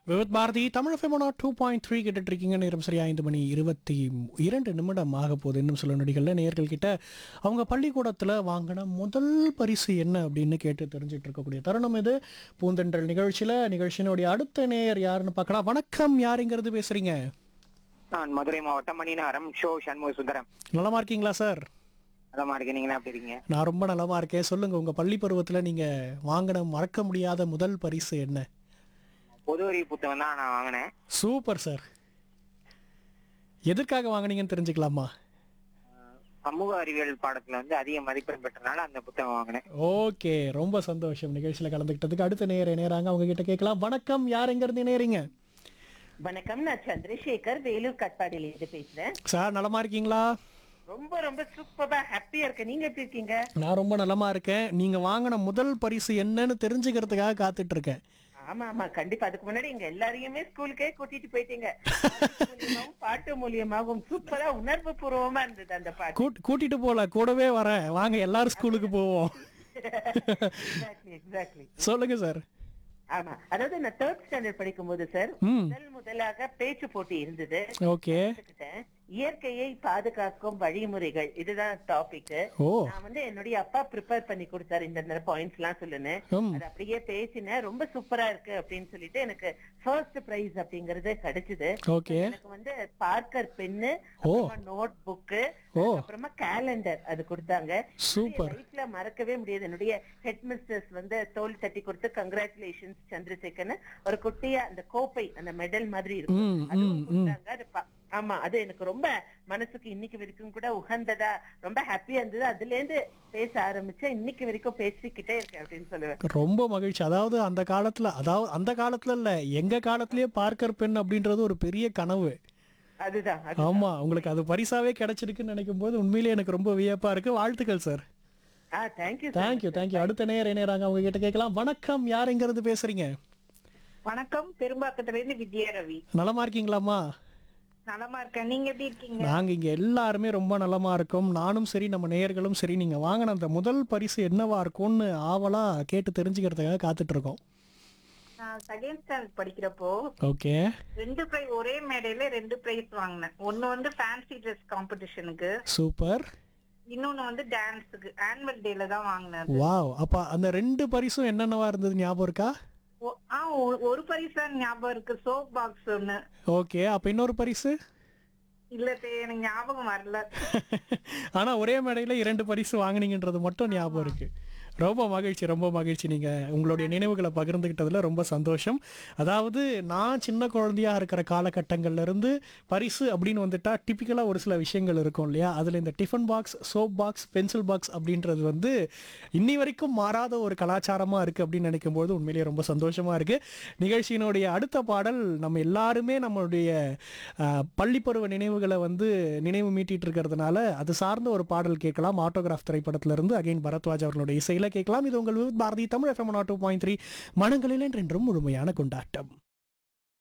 விவத் Bharati Tamil FM one oh two point three கேட்டுட்டு இருக்கீங்க நேரம் சரியா ஐந்து மணி இருபத்தி இரண்டு நிமிடம் ஆக போகுது இன்னும் சில நொடிகளில் நேர்கள் கிட்ட அவங்க பள்ளிக்கூடத்தில் வாங்கின முதல் பரிசு என்ன அப்படின்னு கேட்டு தெரிஞ்சுட்டு இருக்கக்கூடிய தருணம் இது பூந்தென்றல் நிகழ்ச்சியில் நிகழ்ச்சியினுடைய அடுத்த நேயர் யாருன்னு பார்க்கலாம் வணக்கம் யாருங்கிறது பேசுறீங்க நான் மதுரை மாவட்டம் மணிநகரம் ஷோ சண்முக சுந்தரம் நலமா இருக்கீங்களா சார் அதமா இருக்கேன் நீங்க எப்படி இருக்கீங்க நான் ரொம்ப நலமா இருக்கேன் சொல்லுங்க உங்க பள்ளி பருவத்தில் நீங்க வாங்கின மறக்க முடியாத முதல் பரிசு என்ன பொது அறிவு புத்தகம் தான் நான் வாங்கினேன் சூப்பர் சார் எதற்காக வாங்குனீங்கன்னு தெரிஞ்சுக்கலாமா சமூக அறிவியல் பாடத்துல வந்து அதிக மதிப்பெண் பெற்றனால அந்த புத்தகம் வாங்கினேன் ஓகே ரொம்ப சந்தோஷம் நிகழ்ச்சியில் கலந்துக்கிட்டதுக்கு அடுத்த நேர நேராங்க அவங்க கிட்ட கேட்கலாம் வணக்கம் யார் எங்க இருந்து நேரீங்க வணக்கம் நான் சந்திரசேகர் வேலூர் கட்பாடியில இருந்து பேசுறேன் சார் நலமா இருக்கீங்களா ரொம்ப ரொம்ப சூப்பரா ஹாப்பியா இருக்கேன் நீங்க எப்படி இருக்கீங்க நான் ரொம்ப நலமா இருக்கேன் நீங்க வாங்கின முதல் பரிசு என்னன்னு தெரிஞ்சுக்கிறதுக்காக காத்துட்டு இருக்கேன் ஆமா ஆமா கண்டிப்பா அதுக்கு முன்னாடி எங்க எல்லாரையுமே ஸ்கூலுக்கே கூட்டிட்டு போயிட்டீங்க பாட்டு மூலியமாவும், பாட்டு மூலியமாகவும் சூப்பரா உணர்வு பூர்வமா இருந்தது அந்த பாட்டு கூட்- கூட்டிட்டு போல கூடவே வரேன் வாங்க எல்லாரும் ஸ்கூலுக்கு போவோம் எக்ஸாக்ட்லி எக்ஸாக்ட்லி சொல்லுங்க சார் ஆமா அதாவது நான் தேர்ட் ஸ்டாண்டர்ட் படிக்கும் போது சார் ம் முதல் முதலாக பேச்சு போட்டி இருந்தது ஓகே கத்துக்கிட்டேன். இயற்கையை பாதுகாக்கும் வழிமுறைகள் இதுதான் டாபிக் ஓ நான் வந்து என்னுடைய அப்பா ப்ரிப்பேர் பண்ணி கொடுத்தாரு இந்த பாயிண்ட்ஸ் எல்லாம் சொல்லுன்னு ம் அது அப்படியே பேசினேன் ரொம்ப சூப்பரா இருக்கு அப்படின்னு சொல்லிட்டு எனக்கு ஃபர்ஸ்ட் பிரைஸ் அப்படிங்கறது கிடைச்சது ஓகே எனக்கு வந்து பார்க்கர் பென்னு ஓ நோட் புக்கு ஓ அப்புறமா கேலண்டர் அது கொடுத்தாங்க சூப்பர் லைஃப்ல மறக்கவே முடியாது என்னுடைய ஹெட் மிஸ்டர்ஸ் வந்து தோல் தட்டி கொடுத்து கங்க்ராச்சுலேஷன்ஸ் சந்திரசேகர்னு ஒரு குட்டியா அந்த கோப்பை அந்த மெடல் மாதிரி இருக்கும் ம் ம் அதுவும் ம் கொடுத்தாங்க அது பா- ஆமா அது எனக்கு ரொம்ப மனசுக்கு இன்னைக்கு வரைக்கும் கூட உகந்ததா ரொம்ப ஹாப்பியா இருந்தது அதுல இருந்து பேச ஆரம்பிச்சேன் இன்னைக்கு வரைக்கும் பேசிக்கிட்டே இருக்கேன் அப்படின்னு சொல்லுவேன் ரொம்ப மகிழ்ச்சி அதாவது அந்த காலத்துல அதாவது அந்த காலத்துல இல்ல எங்க காலத்திலேயே பார்க்கர் பெண் அப்படின்றது ஒரு பெரிய கனவு அதுதான் அது- ஆமா உங்களுக்கு அது பரிசாவே கிடைச்சிருக்குன்னு நினைக்கும் போது உண்மையிலேயே எனக்கு ரொம்ப வியப்பா இருக்கு வாழ்த்துக்கள் சார் ஆ தேங்க்யூ தேங்க்யூ தேங்க்யூ அடுத்த நேரம் நேராங்க அவங்க கிட்ட கேட்கலாம் வணக்கம் யார் எங்க இருந்து பேசுறீங்க வணக்கம் பெரும்பாக்கத்துல இருந்து வித்யா ரவி நலமா இருக்கீங்களாம்மா நலமா இருக்கேன் நீங்க எப்படி இருக்கீங்க நாங்க இங்க எல்லாருமே ரொம்ப நலமா இருக்கோம் நானும் சரி நம்ம நேயர்களும் சரி நீங்க வாங்கின அந்த முதல் பரிசு என்னவா இருக்கும்னு ஆவலா கேட்டு தெரிஞ்சுக்கிறதுக்காக காத்துட்டு இருக்கோம் நான் செகண்ட் ஸ்டாண்டர்ட் படிக்கிறப்போ ஓகே ரெண்டு பிரைஸ் ஒரே மேடையில ரெண்டு பிரைஸ் வாங்கினேன் ஒன்னு வந்து ஃபேன்சி ட்ரெஸ் காம்படிஷனுக்கு சூப்பர் இன்னொன்னு வந்து டான்ஸுக்கு ஆனுவல் டேல தான் வாங்கினேன் வாவ் அப்ப அந்த ரெண்டு பரிசும் என்னென்னவா இருந்தது ஞாபகம் இருக்கா ஒ- ஆ ஒ- ஒரு பரிசு தான் ஞாபகம் இருக்கு சோப் பாக்ஸ் ஒன்னு ஓகே அப்ப இன்னொரு பரிசு இல்ல தே, எனக்கு ஞாபகம் வரல ஆனா ஒரே மேடையில இரண்டு பரிசு வாங்குனீங்கன்றது மட்டும் ஞாபகம் இருக்கு ரொம்ப மகிழ்ச்சி ரொம்ப மகிழ்ச்சி நீங்க உங்களுடைய நினைவுகளை பகிர்ந்துகிட்டதுல ரொம்ப சந்தோஷம் அதாவது நான் சின்ன குழந்தையா இருக்கிற காலகட்டங்கள்ல இருந்து பரிசு அப்படின்னு வந்துட்டா டிப்பிக்கலா ஒரு சில விஷயங்கள் இருக்கும் இல்லையா அதுல இந்த tiffin box soap box pencil box அப்படின்றது வந்து இன்னி வரைக்கும் மாறாத ஒரு கலாச்சாரமா இருக்கு அப்படின்னு நினைக்கும் போது உண்மையிலேயே ரொம்ப சந்தோஷமா இருக்கு நிகழ்ச்சியினுடைய அடுத்த பாடல் நம்ம எல்லாருமே நம்மளுடைய அஹ், பள்ளி பருவ நினைவுகளை வந்து நினைவு மீட்டிட்டு இருக்கிறதுனால அது சார்ந்த ஒரு பாடல் கேட்கலாம் ஆட்டோகிராஃப் திரைப்படத்துல இருந்து அகைன் பரத்வாஜ் அவர்களுடைய இசையில கேட்கலாம் இது உங்கள் Vividh Bharati Tamil FM two point three மனங்களில் என்றென்றும் முழுமையான கொண்டாட்டம்